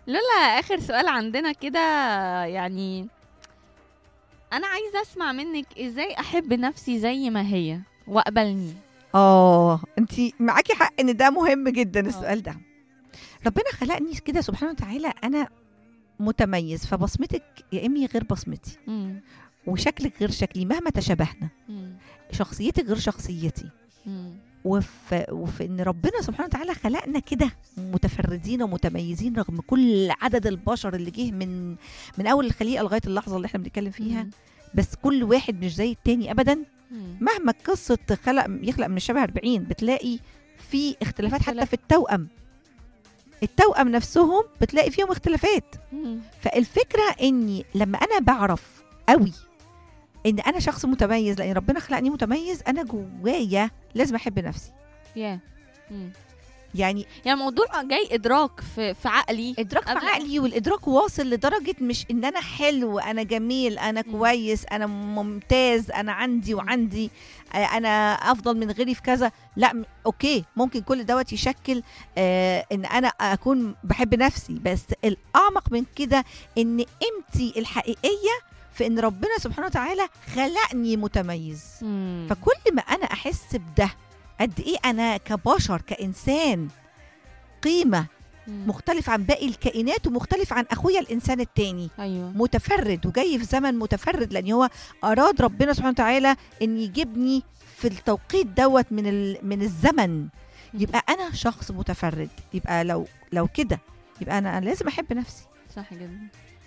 لولا اخر سؤال عندنا كده يعني انا عايزه اسمع منك ازاي احب نفسي زي ما هي واقبلني اه انت معاكي حق ان ده مهم جدا آه. السؤال ده ربنا خلقني كده سبحانه وتعالى انا متميز فبصمتك يا امي غير بصمتي مم. وشكلك غير شكلي مهما تشابهنا مم. شخصيتك غير شخصيتي مم. وفي, وفي ان ربنا سبحانه وتعالى خلقنا كده متفردين ومتميزين رغم كل عدد البشر اللي جه من من اول الخليقه لغايه اللحظه اللي احنا بنتكلم فيها مم. بس كل واحد مش زي التاني ابدا مم. مهما قصه خلق يخلق من الشبه 40 بتلاقي في اختلافات حتى اختلاف. في التوأم التوأم نفسهم بتلاقي فيهم اختلافات مم. فالفكره اني لما انا بعرف قوي ان انا شخص متميز لان ربنا خلقني متميز انا جوايا لازم احب نفسي يا مم. يعني يعني الموضوع جاي ادراك في في عقلي ادراك في قبل- عقلي والادراك واصل لدرجه مش ان انا حلو انا جميل انا مم. كويس انا ممتاز انا عندي وعندي آه، انا افضل من غيري في كذا لا م- اوكي ممكن كل دوت يشكل آه ان انا اكون بحب نفسي بس الاعمق من كده ان قيمتي الحقيقيه في ان ربنا سبحانه وتعالى خلقني متميز مم. فكل ما انا احس بده قد ايه انا كبشر كانسان قيمه مم. مختلف عن باقي الكائنات ومختلف عن اخويا الانسان التاني ايوه متفرد وجاي في زمن متفرد لان هو اراد ربنا سبحانه وتعالى ان يجيبني في التوقيت دوت من ال- من الزمن يبقى انا شخص متفرد يبقى لو لو كده يبقى انا لازم احب نفسي صح جدا